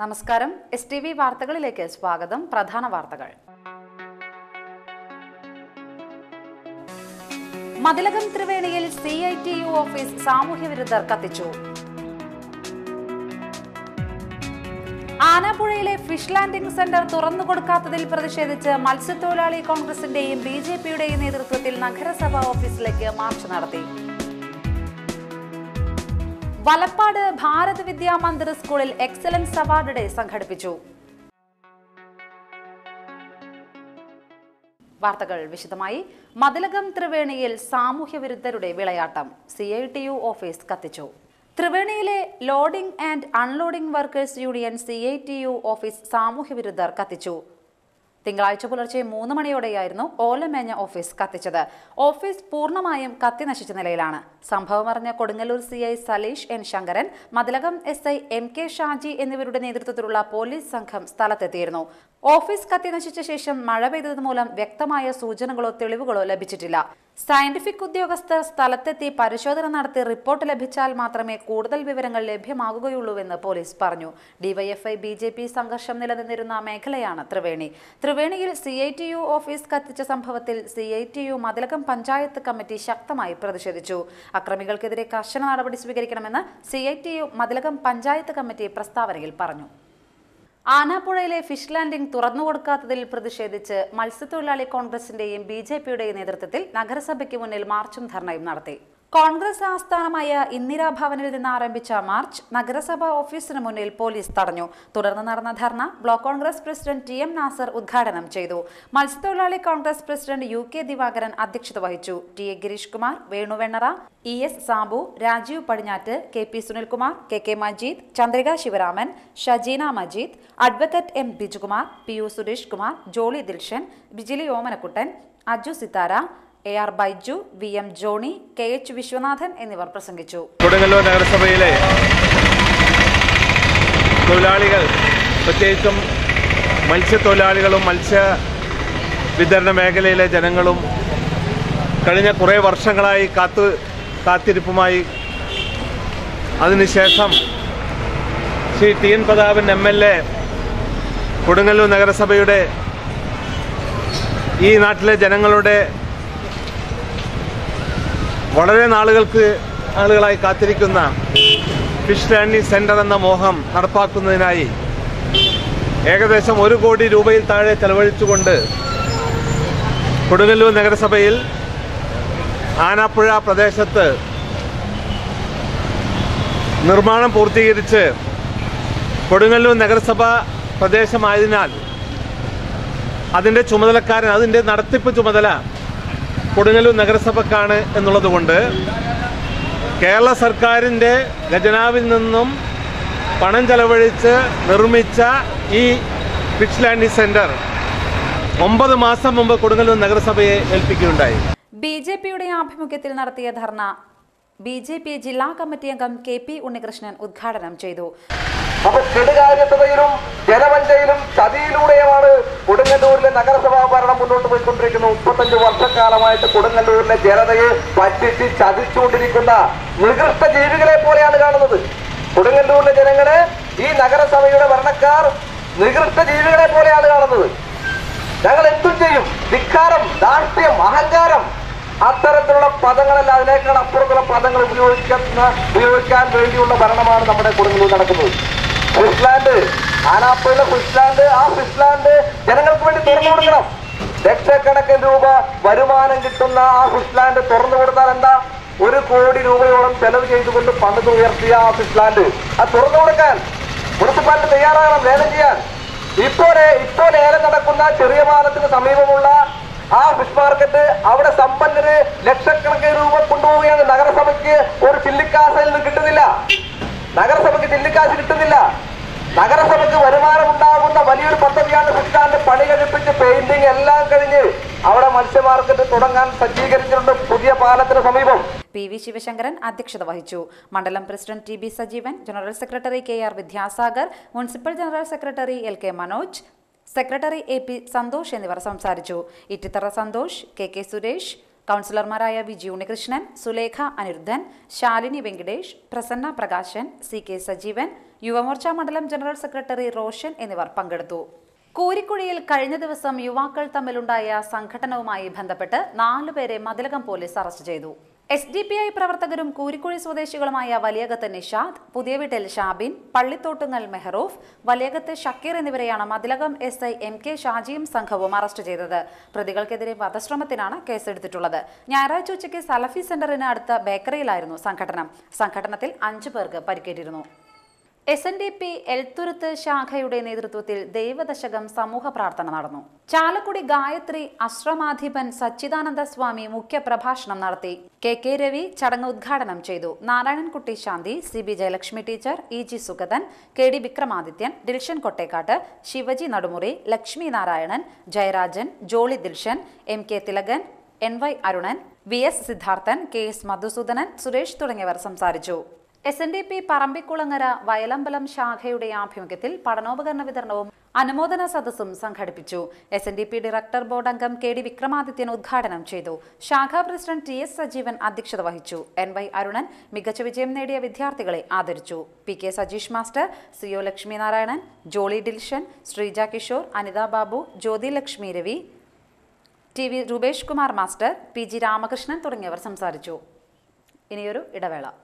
നമസ്കാരം S T V വാർത്തകളിലേക്ക് സ്വാഗതം പ്രധാന വാർത്തകൾ മതിലകം ത്രിവേണിയിൽ C I T U office സാമൂഹ്യ വിരുദ്ധർ കത്തിച്ചു ആനാപ്പുഴയിലെ ഫിഷ് ലാൻഡിംഗ് സെന്റർ തുറന്നു കൊടുക്കാത്തതിൽ പ്രതിഷേധിച്ച് മത്സ്യത്തൊഴിലാളി കോൺഗ്രസിന്റെയും ബി ജെ പിയുടെയും നേതൃത്വത്തിൽ നഗരസഭാ ഓഫീസിലേക്ക് മാർച്ച് നടത്തി വലപ്പാട് ഭാരത് വിദ്യാ മന്ദിർ സ്കൂളിൽ എക്സലൻസ് അവാർഡ് ഡേ സംഘടിപ്പിച്ചു വാർത്തകൾ വിശദമായി മതിലകം ത്രിവേണിയിൽ സാമൂഹ്യ വിരുദ്ധരുടെ വിളയാട്ടം C I T U office കത്തിച്ചു ത്രിവേണിയിലെ loading and unloading workers union C I T U office സാമൂഹ്യ വിരുദ്ധർ കത്തിച്ചു തിങ്കളാഴ്ച പുലർച്ചെ മൂന്ന് മണിയോടെയായിരുന്നു ഓലമേഞ്ഞ ഓഫീസ് കത്തിച്ചത് ഓഫീസ് പൂർണ്ണമായും കത്തി നശിച്ച നിലയിലാണ് സംഭവം അറിഞ്ഞ Kodungallur C I Saleesh N Sankaran Mathilakam S I M K Shaji എന്നിവരുടെ നേതൃത്വത്തിലുള്ള പോലീസ് സംഘം സ്ഥലത്തെത്തിയിരുന്നു ഓഫീസ് കത്തി നശിച്ച ശേഷം മഴ പെയ്തത് മൂലം വ്യക്തമായ സൂചനകളോ തെളിവുകളോ ലഭിച്ചിട്ടില്ല സയന്റിഫിക് ഉദ്യോഗസ്ഥർ സ്ഥലത്തെത്തി പരിശോധന നടത്തി റിപ്പോർട്ട് ലഭിച്ചാൽ മാത്രമേ കൂടുതൽ വിവരങ്ങൾ ലഭ്യമാകുകയുള്ളൂവെന്ന് പോലീസ് പറഞ്ഞു ഡിവൈഎഫ്ഐ ബി ജെ പി സംഘർഷം നിലനിന്നിരുന്ന മേഖലയാണ് ത്രിവേണി ത്രിവേണിയിൽ C I T U office കത്തിച്ച സംഭവത്തിൽ C I T U Mathilakam panchayat committee ശക്തമായി പ്രതിഷേധിച്ചു അക്രമികൾക്കെതിരെ കർശന നടപടി സ്വീകരിക്കണമെന്ന് C I T U Mathilakam panchayat committee പ്രസ്താവനയിൽ പറഞ്ഞു ആനാപ്പുഴയിലെ ഫിഷ് ലാൻഡിംഗ് തുറന്നുകൊടുക്കാത്തതിൽ പ്രതിഷേധിച്ച് മത്സ്യത്തൊഴിലാളി കോൺഗ്രസിന്റെയും ബി ജെ പിയുടെയും നേതൃത്വത്തിൽ നഗരസഭയ്ക്ക് മുന്നിൽ മാർച്ചും ധർണയും നടത്തി കോൺഗ്രസ് ആസ്ഥാനമായ ഇന്ദിരാഭവനിൽ നിന്ന് ആരംഭിച്ച മാർച്ച് നഗരസഭാ ഓഫീസിന് മുന്നിൽ പോലീസ് തടഞ്ഞു തുടർന്ന് നടന്ന dharna block Congress president T M Nasar ഉദ്ഘാടനം ചെയ്തു മത്സ്യത്തൊഴിലാളി Congress president U K Divakaran അധ്യക്ഷത വഹിച്ചു T A Girish Kumar Venuvennara E S Sabu Rajeev Padinjattu K P Sunilkumar K K Majeed Chandrika Sivaraman Shajeena Majeed advocate M Bijukumar P U Suresh Kumar Jolly Dilshan Bijili Omanakuttan Aju Sithara A R Baiju V M Johny K H Viswanathan എന്നിവർ പ്രസംഗിച്ചു കൊടുങ്ങല്ലൂർ നഗരസഭയിലെ തൊഴിലാളികൾ പ്രത്യേകിച്ചും മത്സ്യത്തൊഴിലാളികളും മത്സ്യ വിതരണ മേഖലയിലെ ജനങ്ങളും കഴിഞ്ഞ കുറേ വർഷങ്ങളായി കാത്തു കാത്തിരിപ്പുമായി അതിനുശേഷം Shri T N Prathapan M L A Kodungallur നഗരസഭയുടെ ഈ നാട്ടിലെ ജനങ്ങളുടെ വളരെ നാളുകൾക്ക് ആളുകളായി കാത്തിരിക്കുന്ന ഫിഷ് ലാൻഡിംഗ് സെന്റർ എന്ന മോഹം നടപ്പാക്കുന്നതിനായി ഏകദേശം ഒരു കോടി രൂപയിൽ താഴെ ചെലവഴിച്ചുകൊണ്ട് കൊടുങ്ങല്ലൂർ നഗരസഭയിൽ ആനാപ്പുഴ പ്രദേശത്ത് നിർമ്മാണം പൂർത്തീകരിച്ച് കൊടുങ്ങല്ലൂർ നഗരസഭ പ്രദേശമായതിനാൽ അതിൻ്റെ ചുമതലക്കാരൻ അതിൻ്റെ നടത്തിപ്പ് ചുമതല കൊടുങ്ങല്ലൂർ നഗരസഭക്കാണ് എന്നുള്ളതുകൊണ്ട് കേരള സർക്കാരിൻ്റെ ഖജനാവിൽ നിന്നും പണം ചെലവഴിച്ച് നിർമ്മിച്ച ഈ ഫിഷ് ലാൻഡിംഗ് സെന്റർ ഒമ്പത് മാസം മുമ്പ് കൊടുങ്ങല്ലൂർ നഗരസഭയെ ഏൽപ്പിക്കുകയുണ്ടായി ബി ജെ പിയുടെ ആഭിമുഖ്യത്തിൽ നടത്തിയ ധർണ ബി ജെ പി ജില്ലാ കമ്മിറ്റി അംഗം കെ പി ഉണ്ണികൃഷ്ണൻ ഉദ്ഘാടനം ചെയ്തു അപ്പൊ കെടുകാര്യസ്ഥതയിലും ജനവഞ്ചയിലും ചതിയിലൂടെയുമാണ് കൊടുങ്ങല്ലൂരിലെ നഗരസഭാ ഭരണം മുന്നോട്ട് പോയിക്കൊണ്ടിരിക്കുന്നത് മുപ്പത്തഞ്ച് വർഷക്കാലമായിട്ട് കൊടുങ്ങല്ലൂരിലെ ജനതയെ പറ്റിച്ച് ചതിച്ചുകൊണ്ടിരിക്കുന്ന നികൃഷ്ട ജീവികളെ പോലെയാണ് കാണുന്നത് കൊടുങ്ങല്ലൂരിലെ ജനങ്ങളെ ഈ നഗരസഭയുടെ ഭരണക്കാർ നികൃഷ്ട ജീവികളെ പോലെയാണ് കാണുന്നത് ഞങ്ങൾ എന്തും ചെയ്യും ധിക്കാരം ദാഷ്ട്യം അഹങ്കാരം അത്തരത്തിലുള്ള പദങ്ങളല്ല അതിനേക്കാൾ അപ്പുറത്തുള്ള പദങ്ങൾ ഉപയോഗിക്കുന്ന ഉപയോഗിക്കാൻ വേണ്ടിയുള്ള ഭരണമാണ് നമ്മുടെ കൊടുങ്ങല്ലൂർ നടക്കുന്നത് ഫിഷ്ലാൻഡ് ആനാപ്പുഴയിലെ ഫിഷ്ലാൻഡ് ആ ഫിഷ്ലാൻഡ് ജനങ്ങൾക്ക് വേണ്ടി തുറന്നു കൊടുക്കണം ലക്ഷക്കണക്കിന് രൂപ വരുമാനം കിട്ടുന്ന ആ ഫിഷ്ലാൻഡ് തുറന്നു കൊടുത്താൽ എന്താ ഒരു കോടി രൂപയോളം ചെലവ് ചെയ്തുകൊണ്ട് പണിത് ഉയർത്തിയ ആ ഫിഷ്ലാൻഡ് അത് തുറന്നു കൊടുക്കാൻ മുനിസിപ്പാലിറ്റി തയ്യാറാകണം ലേലം ചെയ്യാൻ ഇപ്പോലെ ഇപ്പോൾ ലേലം നടക്കുന്ന ചെറിയ പാലത്തിന് സമീപമുള്ള ആ ഫിഷ് മാർക്കറ്റ് അവിടെ സമ്പന്നര് ലക്ഷക്കണക്കിന് രൂപ കൊണ്ടുപോവുകയാണ് നഗരസഭയ്ക്ക് ഒരു ചില്ലിക്കാശിൽ നിന്ന് കിട്ടുന്നില്ല നഗരസഭയ്ക്ക് ചില്ലിക്കാശ് കിട്ടുന്നില്ല നഗരസഭയ്ക്ക് വരുമാനം ഉണ്ടാകുന്ന വലിയൊരു പദ്ധതിയാണ് ഫിഷ്ലാൻഡ് പണി കഴിപ്പിച്ച് പെയിന്റിംഗ് എല്ലാം കഴിഞ്ഞ് അവിടെ മത്സ്യ മാർക്കറ്റ് തുടങ്ങാൻ സജ്ജീകരിച്ചിട്ടുണ്ട് പുതിയ പാലത്തിന് സമീപം പി വി ശിവശങ്കരൻ അധ്യക്ഷത വഹിച്ചു മണ്ഡലം president T B Sajeevan general secretary K R Vidyasagar municipal general secretary L K Manoj secretary A P Santhosh എന്നിവർ സംസാരിച്ചു ഇറ്റിത്തറ സന്തോഷ് കെ കെ സുരേഷ് കൗൺസിലർമാരായ വിജി ഉണ്ണികൃഷ്ണൻ സുലേഖ അനിരുദ്ധൻ ശാലിനി വെങ്കടേഷ് പ്രസന്ന പ്രകാശൻ സി കെ സജീവൻ യുവമോർച്ച മണ്ഡലം ജനറൽ സെക്രട്ടറി റോഷൻ എന്നിവർ പങ്കെടുത്തു കൂരിക്കുഴിയിൽ കഴിഞ്ഞ ദിവസം യുവാക്കൾ തമ്മിലുണ്ടായ സംഘടനവുമായി ബന്ധപ്പെട്ട് നാലുപേരെ മതിലകം പോലീസ് അറസ്റ്റ് ചെയ്തു എസ് ഡി പി ഐ പ്രവർത്തകരും കൂരിക്കുഴി സ്വദേശികളുമായ വലിയകത്ത് നിഷാദ് പുതിയ വീട്ടിൽ ഷാബിൻ പള്ളിത്തോട്ടുങ്ങൽ മെഹറൂഫ് വലിയകത്ത് ഷക്കീർ എന്നിവരെയാണ് Mathilakam S I M K ഷാജിയും സംഘവും അറസ്റ്റ് ചെയ്തത് പ്രതികൾക്കെതിരെ വധശ്രമത്തിനാണ് കേസെടുത്തിട്ടുള്ളത് ഞായറാഴ്ച ഉച്ചയ്ക്ക് സലഫി സെന്ററിന് അടുത്ത ബേക്കറിയിലായിരുന്നു സംഘടന സംഘടനത്തിൽ അഞ്ചു പേർക്ക് പരിക്കേറ്റിരുന്നു S N D P Elthuruth ശാഖയുടെ നേതൃത്വത്തിൽ ദൈവദശകം സമൂഹ പ്രാർത്ഥന നടന്നു ചാലക്കുടി ഗായത്രി അശ്രമാധിപൻ സച്ചിദാനന്ദ സ്വാമി മുഖ്യ പ്രഭാഷണം നടത്തി കെ കെ രവി ചടങ്ങ് ഉദ്ഘാടനം ചെയ്തു Narayanankutty Santhi C B Jayalakshmi teacher E G Sugathan K D Vikramadithyan Dilshan Kottekkatt Shivaji Nadumuri Lakshmi Narayanan Jayarajan Jolly Dilshan M K Thilakan N Y Arunan V S Siddharthan K S Madhusoodanan Suresh തുടങ്ങിയവർ സംസാരിച്ചു S N D P Parambikulangara Vayalambalam ശാഖയുടെ ആഭിമുഖ്യത്തിൽ പഠനോപകരണ വിതരണവും അനുമോദന സദസ്സും സംഘടിപ്പിച്ചു S N D P director board അംഗം കെ ഡി വിക്രമാദിത്യൻ ഉദ്ഘാടനം ചെയ്തു ശാഖാ പ്രസിഡന്റ് ടി എസ് സജീവൻ അധ്യക്ഷത വഹിച്ചു എൻ വൈ അരുണൻ മികച്ച വിജയം നേടിയ വിദ്യാർത്ഥികളെ ആദരിച്ചു P K Sajeesh master C O Lakshmi Narayanan Jolly Dilshan Sreeja Kishore Anitha Babu Jyothi Lakshmi Ravi T V Roopesh Kumar master P G Ramakrishnan തുടങ്ങിയവർ സംസാരിച്ചു ഇനിയൊരു ഇടവേള